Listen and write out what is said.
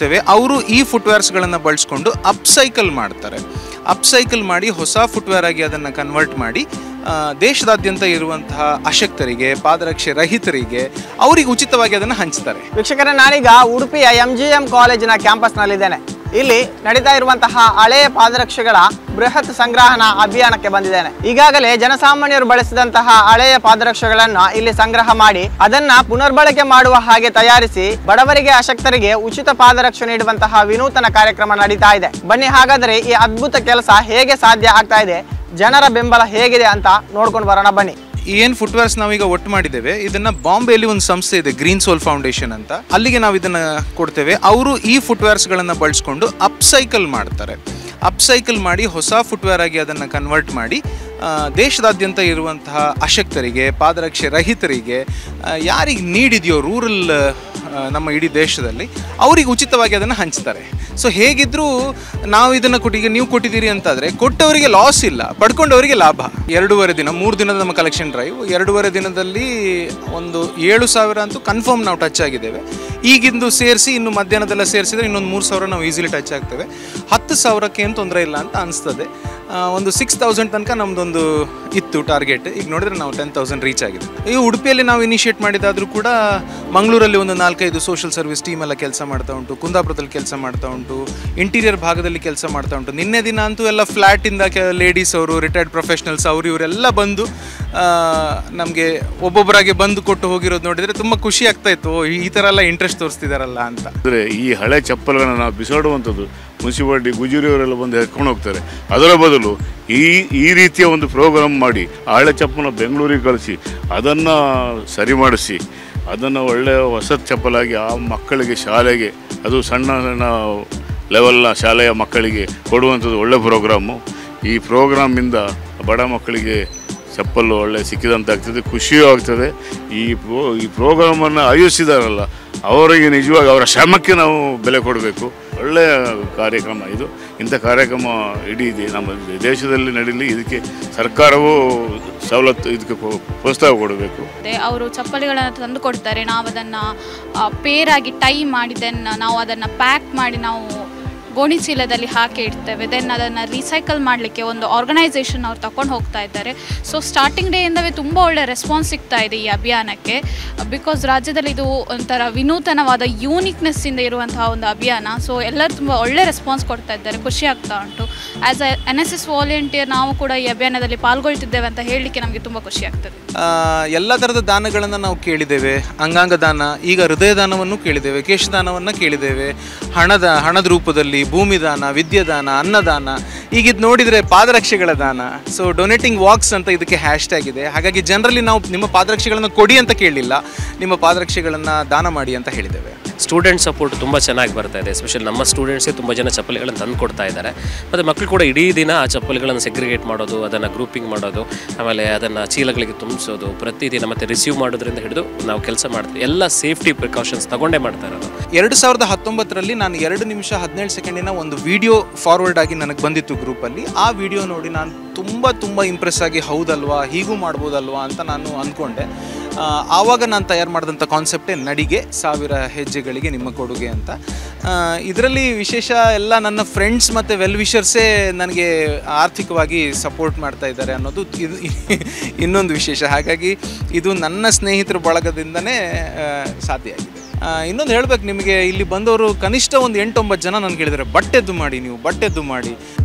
ಕೊಡ್ತೇವೆ ಅವರು ಈ ಫುಟ್ವೇರ್ಸ್ಗಳನ್ನು ಬಳಸ್ಕೊಂಡು ಅಪ್ಸೈಕಲ್ ಮಾಡ್ತಾರೆ ಅಪ್ಸೈಕಲ್ ಮಾಡಿ ಹೊಸ ಫುಟ್ವೇರ್ ಆಗಿ ಅದನ್ನು ಕನ್ವರ್ಟ್ ಮಾಡಿ ಆ, ದೇಶದಾದ್ಯಂತ ಇರುವಂತಹ ಅಶಕ್ತರಿಗೆ ಪಾದರಕ್ಷೆ ರಹಿತರಿಗೆ ಅವರಿಗೆ ಉಚಿತವಾಗಿ ಅದನ್ನು ಹಂಚ್ತಾರೆ ವೀಕ್ಷಕರೇ ನಾನೀಗ ಉಡುಪಿಯ ಎಂ ಜಿ ಎಂ ಕಾಲೇಜಿನ ಕ್ಯಾಂಪಸ್ನಲ್ಲಿದ್ದೇನೆ ಇಲ್ಲಿ ನಡೀತಾ ಇರುವಂತಹ ಹಳೆಯ ಪಾದರಕ್ಷೆಗಳ ಬೃಹತ್ ಸಂಗ್ರಹಣಾ ಅಭಿಯಾನಕ್ಕೆ ಬಂದಿದ್ದೇನೆ ಈಗಾಗಲೇ ಜನಸಾಮಾನ್ಯರು ಬಳಸಿದಂತಹ ಹಳೆಯ ಪಾದರಕ್ಷೆಗಳನ್ನ ಇಲ್ಲಿ ಸಂಗ್ರಹ ಮಾಡಿ ಅದನ್ನ ಪುನರ್ಬಳಕೆ ಮಾಡುವ ಹಾಗೆ ತಯಾರಿಸಿ ಬಡವರಿಗೆ ಅಶಕ್ತರಿಗೆ ಉಚಿತ ಪಾದರಕ್ಷೆ ನೀಡುವಂತಹ ವಿನೂತನ ಕಾರ್ಯಕ್ರಮ ನಡೀತಾ ಇದೆ ಬನ್ನಿ ಹಾಗಾದರೆ ಈ ಅದ್ಭುತ ಕೆಲಸ ಹೇಗೆ ಸಾಧ್ಯ ಆಗ್ತಾ ಇದೆ ಜನರ ಬೆಂಬಲ ಹೇಗಿದೆ ಅಂತ ನೋಡ್ಕೊಂಡು ಬರೋಣ ಬನ್ನಿ ಏನು ಫುಟ್ವೇರ್ಸ್ ನಾವೀಗ ಒಟ್ಟು ಮಾಡಿದ್ದೇವೆ ಇದನ್ನ ಬಾಂಬೆಯಲ್ಲಿ ಒಂದು ಸಂಸ್ಥೆ ಇದೆ ಗ್ರೀನ್ ಸೋಲ್ ಫೌಂಡೇಶನ್ ಅಂತ ಅಲ್ಲಿಗೆ ನಾವು ಇದನ್ನ ಕೊಡ್ತೇವೆ ಅವರು ಈ ಫುಟ್ವೇರ್ಸ್ಗಳನ್ನು ಬಳಸ್ಕೊಂಡು ಅಪ್ಸೈಕಲ್ ಮಾಡ್ತಾರೆ ಅಪ್ಸೈಕಲ್ ಮಾಡಿ ಹೊಸ ಫುಟ್ವೇರ್ ಆಗಿ ಅದನ್ನು ಕನ್ವರ್ಟ್ ಮಾಡಿ ಆ, ದೇಶದಾದ್ಯಂತ ಇರುವಂತಹ ಅಶಕ್ತರಿಗೆ ಪಾದರಕ್ಷೆ ರಹಿತರಿಗೆ ಯಾರಿಗೆ ನೀಡಿದೆಯೋ ರೂರಲ್ ನಮ್ಮ ಇಡೀ ದೇಶದಲ್ಲಿ ಅವರಿಗೆ ಉಚಿತವಾಗಿ ಅದನ್ನು ಹಂಚ್ತಾರೆ ಸೊ ಹೇಗಿದ್ರೂ ನಾವು ಇದನ್ನು ಕೊಟ್ಟು ಈಗ ನೀವು ಕೊಟ್ಟಿದ್ದೀರಿ ಅಂತಾದರೆ ಕೊಟ್ಟವರಿಗೆ ಲಾಸ್ ಇಲ್ಲ ಪಡ್ಕೊಂಡವರಿಗೆ ಲಾಭ ಎರಡೂವರೆ ದಿನ ಮೂರು ದಿನದ ನಮ್ಮ ಕಲೆಕ್ಷನ್ ಡ್ರೈವ್ ಎರಡೂವರೆ ದಿನದಲ್ಲಿ ಒಂದು ಏಳು ಸಾವಿರ ಅಂತೂ ಕನ್ಫರ್ಮ್ ನಾವು ಟಚ್ ಆಗಿದ್ದೇವೆ ಈಗಿಂದು ಸೇರಿಸಿ ಇನ್ನು ಮಧ್ಯಾಹ್ನದೆಲ್ಲ ಸೇರಿಸಿದ್ರೆ ಇನ್ನೊಂದು ಮೂರು ಸಾವಿರ ನಾವು ಈಸಿಲಿ ಟಚ್ ಆಗ್ತೇವೆ ಹತ್ತು ಸಾವಿರಕ್ಕೆ ಏನು ತೊಂದರೆ ಇಲ್ಲ ಅಂತ ಅನಿಸ್ತದೆ ಆ, ಒಂದು ಸಿಕ್ಸ್ ತೌಸಂಡ್ ತನಕ ನಮ್ಮದೊಂದು ಇತ್ತು ಟಾರ್ಗೆಟ್ ಈಗ ನೋಡಿದ್ರೆ ನಾವು ಟೆನ್ ತೌಸಂಡ್ ರೀಚ್ ಆಗಿದೆ ಈ ಉಡುಪಿಯಲ್ಲಿ ನಾವು ಇನಿಷಿಯೇಟ್ ಮಾಡಿದಾದರೂ ಕೂಡ ಮಂಗಳೂರಲ್ಲಿ ಒಂದು ನಾಲ್ಕೈದು ಸೋಷಿಯಲ್ ಸರ್ವಿಸ್ ಟೀಮ್ ಎಲ್ಲ ಕೆಲಸ ಮಾಡ್ತಾ ಉಂಟು ಕುಂದಾಪುರದಲ್ಲಿ ಕೆಲಸ ಮಾಡ್ತಾ ಉಂಟು ಇಂಟೀರಿಯರ್ ಭಾಗದಲ್ಲಿ ಕೆಲಸ ಮಾಡ್ತಾ ಉಂಟು ನಿನ್ನೆ ದಿನ ಅಂತೂ ಎಲ್ಲ ಫ್ಲ್ಯಾಟಿಂದ ಕೆ ಲೇಡೀಸ್ ಅವರು ರಿಟೈರ್ಡ್ ಪ್ರೊಫೆಷನಲ್ಸ್ ಅವರು ಇವರೆಲ್ಲ ಬಂದು ನಮಗೆ ಒಬ್ಬೊಬ್ಬರಾಗಿ ಬಂದು ಕೊಟ್ಟು ಹೋಗಿರೋದು ನೋಡಿದರೆ ತುಂಬ ಖುಷಿ ಆಗ್ತಾ ಇತ್ತು ಓ, ಈ ಥರ ಎಲ್ಲ ಇಂಟ್ರೆಸ್ಟ್ ತೋರಿಸ್ತಿದಾರಲ್ಲ ಅಂತ ಅಂದರೆ ಈ ಹಳೆ ಚಪ್ಪಲ್ಗಳನ್ನ ನಾವು ಬಿಸಾಡುವಂಥದ್ದು ಮುನ್ಸಿಪಾಲ್ಟಿ ಗುಜೂರಿಯವರೆಲ್ಲ ಬಂದು ಎತ್ಕೊಂಡು ಹೋಗ್ತಾರೆ ಅದರ ಬದಲು ಈ ಈ ರೀತಿಯ ಒಂದು ಪ್ರೋಗ್ರಾಮ್ ಮಾಡಿ ಆ ಹಳೆ ಚಪ್ಪಲನ್ನ ಬೆಂಗಳೂರಿಗೆ ಕಳಿಸಿ ಅದನ್ನು ಸರಿ ಮಾಡಿಸಿ ಅದನ್ನು ಒಳ್ಳೆಯ ಹೊಸ ಚಪ್ಪಲಾಗಿ ಆ ಮಕ್ಕಳಿಗೆ ಶಾಲೆಗೆ ಅದು ಸಣ್ಣ ಸಣ್ಣ ಲೆವೆಲ್ನ ಶಾಲೆಯ ಮಕ್ಕಳಿಗೆ ಕೊಡುವಂಥದ್ದು ಒಳ್ಳೆ ಪ್ರೋಗ್ರಾಮು ಈ ಪ್ರೋಗ್ರಾಮಿಂದ ಬಡ ಮಕ್ಕಳಿಗೆ ಚಪ್ಪಲು ಒಳ್ಳೆ ಸಿಕ್ಕಿದಂತಾಗ್ತದೆ ಖುಷಿಯೂ ಆಗ್ತದೆ ಈ ಪ್ರೋ ಈ ಪ್ರೋಗ್ರಾಮನ್ನು ಆಯೋಜಿಸಿದಾರಲ್ಲ ಅವರಿಗೆ ನಿಜವಾಗಿ ಅವರ ಶ್ರಮಕ್ಕೆ ನಾವು ಬೆಲೆ ಕೊಡಬೇಕು ಒಳ್ಳೆಯ ಕಾರ್ಯಕ್ರಮ ಇದು ಇಂಥ ಕಾರ್ಯಕ್ರಮ ಇಡೀ ದೇ- ನಮ್ಮ ದೇಶದಲ್ಲಿ ನಡೀಲಿ ಇದಕ್ಕೆ ಸರ್ಕಾರವೂ ಸವಲತ್ತು ಇದಕ್ಕೆ ಪ್ರೋ- ಪ್ರೋತ್ಸಾಹ ಕೊಡಬೇಕು ಮತ್ತೆ ಅವರು ಚಪ್ಪಲಿಗಳನ್ನು ತಂದು ಕೊಡ್ತಾರೆ ನಾವು ಅದನ್ನು ಪೇರಾಗಿ ಟೈ ಮಾಡಿ ದೆನ್ ನಾವು ಅದನ್ನು ಪ್ಯಾಕ್ ಮಾಡಿ ನಾವು ಗೋಣಿ ಚೀಲದಲ್ಲಿ ಹಾಕಿ ಇಡ್ತೇವೆ ದೆನ್ ಅದನ್ನು ರೀಸೈಕಲ್ ಮಾಡಲಿಕ್ಕೆ ಒಂದು ಆರ್ಗನೈಸೇಷನ್ ಅವ್ರು ತಗೊಂಡು ಹೋಗ್ತಾ ಇದ್ದಾರೆ ಸೊ ಸ್ಟಾರ್ಟಿಂಗ್ ಡೇಯಿಂದವೇ ತುಂಬ ಒಳ್ಳೆ ರೆಸ್ಪಾನ್ಸ್ ಸಿಗ್ತಾ ಇದೆ ಈ ಅಭಿಯಾನಕ್ಕೆ ಬಿಕಾಸ್ ರಾಜ್ಯದಲ್ಲಿ ಇದು ಒಂಥರ ವಿನೂತನವಾದ ಯೂನಿಕ್ನೆಸ್ಸಿಂದ ಇರುವಂತಹ ಒಂದು ಅಭಿಯಾನ ಸೊ ಎಲ್ಲರೂ ತುಂಬ ಒಳ್ಳೆ ರೆಸ್ಪಾನ್ಸ್ ಕೊಡ್ತಾ ಇದ್ದಾರೆ ಖುಷಿ ಆಗ್ತಾ ಉಂಟು as A N S S volunteer ನಾವು ಕೂಡ ಈ ಅಭಿಯಾನದಲ್ಲಿ ಪಾಲ್ಗೊಳ್ತಿದ್ದೇವೆ ಅಂತ ಹೇಳಲಿಕ್ಕೆ ನಮಗೆ ತುಂಬ ಖುಷಿ ಆಗ್ತದೆ ಆ, ಎಲ್ಲ ಥರದ ದಾನಗಳನ್ನು ನಾವು ಕೇಳಿದ್ದೇವೆ ಅಂಗಾಂಗ ದಾನ ಈಗ ಹೃದಯ ದಾನವನ್ನು ಕೇಳಿದ್ದೇವೆ ಕೇಶದಾನವನ್ನು ಕೇಳಿದ್ದೇವೆ ಹಣದ ಹಣದ ರೂಪದಲ್ಲಿ ಭೂಮಿ ದಾನ ವಿದ್ಯಾದಾನ ಅನ್ನದಾನ ಈಗ ಇದು ನೋಡಿದರೆ ಪಾದರಕ್ಷೆಗಳ ದಾನ ಸೊ ಡೊನೇಟಿಂಗ್ ವಾಕ್ಸ್ ಅಂತ ಇದಕ್ಕೆ ಹ್ಯಾಶ್ ಟ್ಯಾಗ್ ಇದೆ ಹಾಗಾಗಿ ಜನರಲ್ಲಿ ನಾವು ನಿಮ್ಮ ಪಾದರಕ್ಷೆಗಳನ್ನು ಕೊಡಿ ಅಂತ ಕೇಳಲಿಲ್ಲ ನಿಮ್ಮ ಪಾದರಕ್ಷೆಗಳನ್ನು ದಾನ ಮಾಡಿ ಅಂತ ಹೇಳಿದ್ದೇವೆ ಸ್ಟೂಡೆಂಟ್ ಸಪೋರ್ಟ್ ತುಂಬ ಚೆನ್ನಾಗಿ ಬರ್ತಾ ಇದೆ ಎಸ್ಪೆಷಲಿ ನಮ್ಮ ಸ್ಟೂಡೆಂಟ್ಸ್ಗೆ ತುಂಬ ಜನ ಚಪ್ಪಲಿಗಳನ್ನು ತಂದು ಕೊಡ್ತಾ ಇದ್ದಾರೆ ಮತ್ತು ಮಕ್ಕಳು ಕೂಡ ಇಡೀ ದಿನ ಆ ಚಪ್ಪಲಿಗಳನ್ನು ಸೆಗ್ರಿಗೇಟ್ ಮಾಡೋದು ಅದನ್ನು ಗ್ರೂಪಿಂಗ್ ಮಾಡೋದು ಆಮೇಲೆ ಅದನ್ನು ಚೀಲಗಳಿಗೆ ತುಂಬಿಸೋದು ಪ್ರತಿದಿನ ಮತ್ತು ರಿಸೀವ್ ಮಾಡೋದ್ರಿಂದ ಹಿಡಿದು ನಾವು ಕೆಲಸ ಮಾಡ್ತೀವಿ ಎಲ್ಲ ಸೇಫ್ಟಿ ಪ್ರಿಕಾಷನ್ಸ್ ತಗೊಂಡೇ ಮಾಡ್ತಾ ಇರೋದು ಎರಡು ಸಾವಿರದ ಹತ್ತೊಂಬತ್ತರಲ್ಲಿ ನಾನು ಎರಡು ನಿಮಿಷ ಹದಿನೇಳು ಸೆಕೆಂಡಿನ ಒಂದು ವಿಡಿಯೋ ಫಾರ್ವರ್ಡ್ ಆಗಿ ನನಗೆ ಬಂದಿತ್ತು ಗ್ರೂಪಲ್ಲಿ ಆ ವಿಡಿಯೋ ನೋಡಿ ನಾನು ತುಂಬ ತುಂಬ ಇಂಪ್ರೆಸ್ ಆಗಿ ಹೌದಲ್ವಾ ಹೀಗೂ ಮಾಡ್ಬೋದಲ್ವಾ ಅಂತ ನಾನು ಅಂದ್ಕೊಂಡೆ ಆ, ಆವಾಗ ನಾನು ತಯಾರು ಮಾಡಿದಂಥ ಕಾನ್ಸೆಪ್ಟೇ ನಡಿಗೆ ಸಾವಿರ ಹೆಜ್ಜೆಗಳಿಗೆ ನಿಮ್ಮ ಕೊಡುಗೆ ಅಂತ ಇದರಲ್ಲಿ ವಿಶೇಷ ಎಲ್ಲ ನನ್ನ ಫ್ರೆಂಡ್ಸ್ ಮತ್ತು ವೆಲ್ ವಿಷರ್ಸೇ ನನಗೆ ಆರ್ಥಿಕವಾಗಿ ಸಪೋರ್ಟ್ ಮಾಡ್ತಾ ಇದ್ದಾರೆ ಅನ್ನೋದು ಇದು ಇನ್ನೊಂದು ವಿಶೇಷ ಹಾಗಾಗಿ ಇದು ನನ್ನ ಸ್ನೇಹಿತರ ಬಳಗದಿಂದನೇ ಆ, ಸಾಧ್ಯ ಆಗಿದೆ ಆ, ಇನ್ನೊಂದು ಹೇಳ್ಬೇಕು ನಿಮಗೆ ಇಲ್ಲಿ ಬಂದವರು ಕನಿಷ್ಠ ಒಂದು ಎಂಟೊಂಬತ್ತು ಜನ ನನಗೆ ಹೇಳಿದ್ದಾರೆ ಬಟ್ಟೆದ್ದು ಮಾಡಿ ನೀವು ಬಟ್ಟೆದ್ದು ಮಾಡಿ